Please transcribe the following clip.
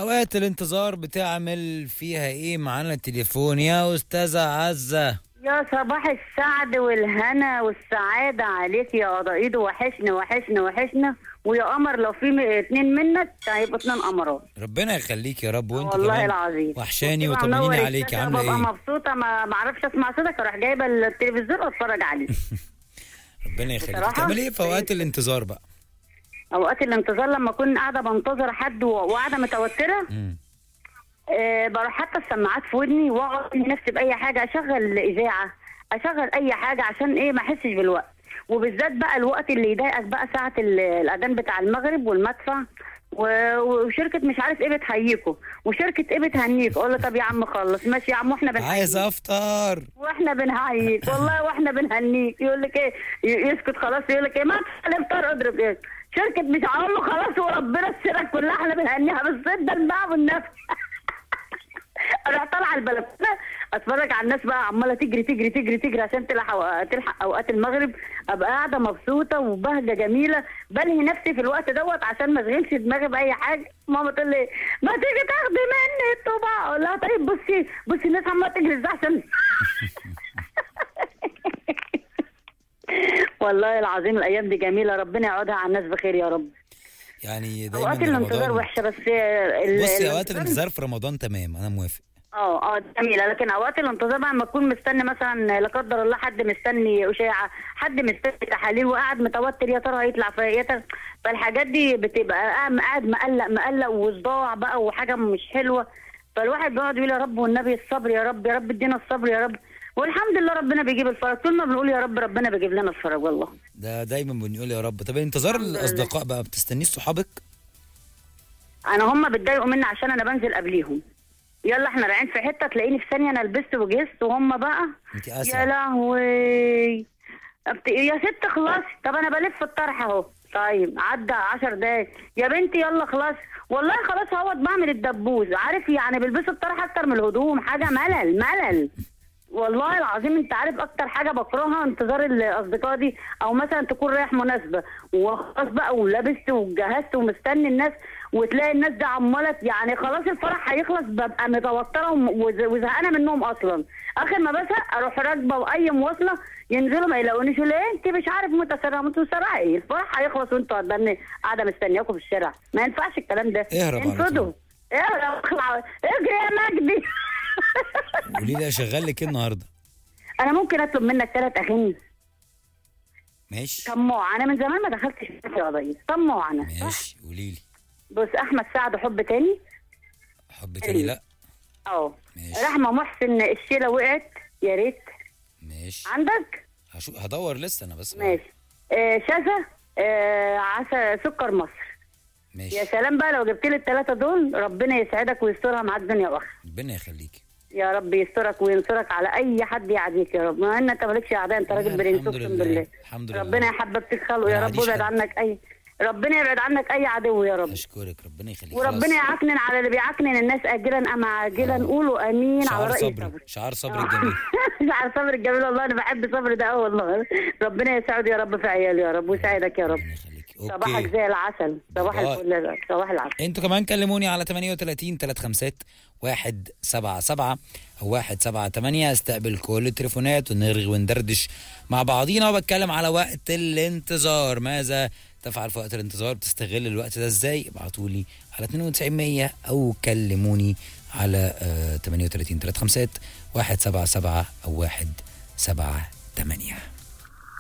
اوقات الانتظار بتعمل فيها ايه معانا التليفون يا استاذه عزه يا صباح السعد والهنا والسعادة عليك يا قضايد وحشنا وحشنا وحشنا ويا قمر لو في م- اتنين منك هيبقوا اتنين قمرات ربنا يخليك يا رب وانت والله كمان العظيم وحشاني بتبقى وطمنيني منور عليك الشاشة، عامله ببقى ايه مبسوطة ما معرفش اسمع صوتك اروح جايبة التلفزيون واتفرج عليه ربنا يخليك بصراحة؟ بتعمل ايه في اوقات الانتظار بقى اوقات الانتظار لما اكون قاعدة بنتظر حد و- وقاعدة متوترة مم. أه بروح حاطه السماعات في ودني واقعد نفسي باي حاجه اشغل اذاعه اشغل اي حاجه عشان ايه ما احسش بالوقت وبالذات بقى الوقت اللي يضايقك بقى ساعه ال- الاذان بتاع المغرب والمدفع و- وشركه مش عارف ايه بتحييكوا وشركه ايه بتهنيك اقول له طب يا عم خلص ماشي يا عم واحنا بنحييك عايز افطر واحنا بنحييك والله واحنا بنهنيك يقول لك ايه ي- يسكت خلاص يقول لك ايه ما تفطر اضرب ايه شركه مش هقول له خلاص وربنا السيره كلها احنا بنهنيها بالصدق الماء والنفس اروح طالعه البلكونه اتفرج على الناس بقى عماله تجري تجري تجري تجري عشان تلحق تلحق اوقات المغرب ابقى قاعده مبسوطه وبهجه جميله بلهي نفسي في الوقت دوت عشان ما اشغلش دماغي باي حاجه ماما تقول لي ما تيجي تاخدي مني الطباع اقول لها طيب بصي بصي الناس عماله تجري ازاي عشان والله العظيم الايام دي جميله ربنا يقعدها على الناس بخير يا رب يعني دايما اوقات الانتظار رمضان وحشه بس ال- بصي اوقات الانتظار- الانتظار في رمضان تمام انا موافق اه اه جميلة لكن اوقات الانتظار بقى لما تكون مستني مثلا لا قدر الله حد مستني اشاعة حد مستني تحاليل وقاعد متوتر يا ترى هيطلع في يا ترى فالحاجات دي بتبقى قاعد قاعد مقلق مقلق وصداع بقى وحاجة مش حلوة فالواحد بيقعد يقول يا رب والنبي الصبر يا رب يا رب ادينا الصبر يا رب والحمد لله ربنا بيجيب الفرج طول ما بنقول يا رب ربنا بيجيب لنا الفرج والله ده دايما بنقول يا رب طب انتظار الحمد لله. الاصدقاء بقى بتستنيه صحابك انا هم بتضايقوا مني عشان انا بنزل قبليهم يلا احنا رايحين في حته تلاقيني في ثانيه انا لبست وجهزت وهم بقى انت يا اسرع لهوي أبت- يا ست خلاص طب انا بلف الطرح اهو طيب عدى عشر دقايق يا بنتي يلا خلاص والله خلاص اهوت بعمل الدبوس عارف يعني بيلبسوا الطرح اكتر من الهدوم حاجه ملل ملل والله العظيم انت عارف اكتر حاجه بكرهها انتظار الاصدقاء دي او مثلا تكون رايح مناسبه وخلاص بقى ولبست وجهزت ومستني الناس وتلاقي الناس دي عماله يعني خلاص الفرح هيخلص ببقى متوتره وم- وز- وزهقانه منهم اصلا اخر ما بزهق اروح راكبه واي مواصله ينزلوا ما يلاقونيش يقولوا ايه انت مش عارف متسرعه متسرعه ايه الفرح هيخلص وانتوا قاعدين قاعده مستنياكم في الشارع ما ينفعش الكلام ده اهرب على طول. انفضوا اهرب اخلع اجري يا مجدي قولي لي اشغل لك ايه النهارده انا ممكن اطلب منك ثلاث اغاني ماشي طماع انا من زمان ما دخلتش في قضيه طماع انا صح ماشي قولي لي بص احمد سعد حب تاني حب تاني لا اه ماشي. رحمه محسن الشيله وقعت يا ريت ماشي عندك هشو... هدور لسه انا بس ماشي آه شذا آه عسى سكر مصر ماشي يا سلام بقى لو جبت لي الثلاثه دول ربنا يسعدك ويسترها معاك دنيا واخره ربنا يخليك يا رب يسترك وينصرك على اي حد يعاديك يا رب ما ان انت مالكش اعداء انت راجل لا، برنس الحمد اقسم لله. بالله الحمد لله. ربنا يحببك في خلقه ما يا رب يعاديش ويبعد حد. عنك اي ربنا يبعد عنك اي عدو يا رب اشكرك ربنا يخليك وربنا خلاص. يعكنن على اللي بيعكنن الناس اجلا ام عاجلا قولوا امين على شعار راي صبري صبري شعار صبري الجميل شعار صبري الجميل والله انا بحب صبري ده قوي والله ربنا يسعد يا رب في عيالي يا رب ويسعدك يا رب ربنا يخليك صباحك اوكي زي العسل صباح باي. الفل صباح العسل انتوا كمان كلموني على 38 356 177 او 178 استقبل كل التليفونات ونرغي وندردش مع بعضينا وبتكلم على وقت الانتظار ماذا تفعل في وقت الانتظار بتستغل الوقت ده ازاي ابعتوا لي على 92 100 او كلموني على آه، 38 356 177 او 178